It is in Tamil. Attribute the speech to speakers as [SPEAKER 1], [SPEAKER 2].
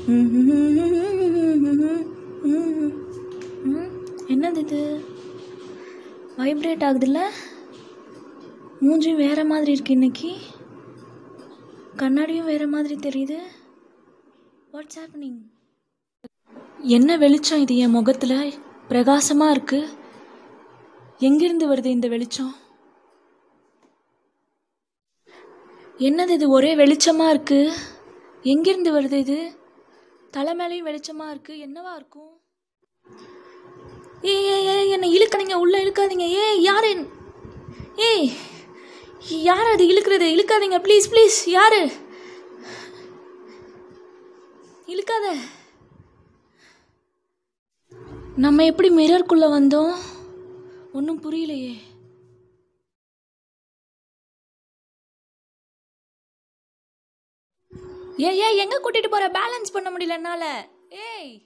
[SPEAKER 1] ம், என்னது இது வைப்ரேட் ஆகுதுல்ல மூஞ்சியும் வேற மாதிரி இருக்கு இன்னைக்கு கண்ணாடியும் வேற மாதிரி தெரியுது வாட்ஸ் ஹேப்பனிங் என்ன வெளிச்சம் இது என் முகத்தில் பிரகாசமாக இருக்கு எங்கிருந்து வருது இந்த வெளிச்சம் என்னது இது ஒரே வெளிச்சமாக இருக்கு எங்கிருந்து வருது இது தலை மேலேயும் வெளிச்சமாக இருக்கு என்னவா இருக்கும் ஏய் ஏய் ஏய் என்னை இழுக்காதீங்க உள்ள இழுக்காதீங்க ஏய் யாரு ஏய் யார் அது இழுக்கிறது இழுக்காதீங்க ப்ளீஸ் ப்ளீஸ் யாரு இழுக்காத நம்ம எப்படி மிரர்க்குள்ள வந்தோம் ஒன்றும் புரியலையே ஏய் ஏய் எங்க கூட்டிட்டு போற பேலன்ஸ் பண்ண முடியல என்னால ஏய்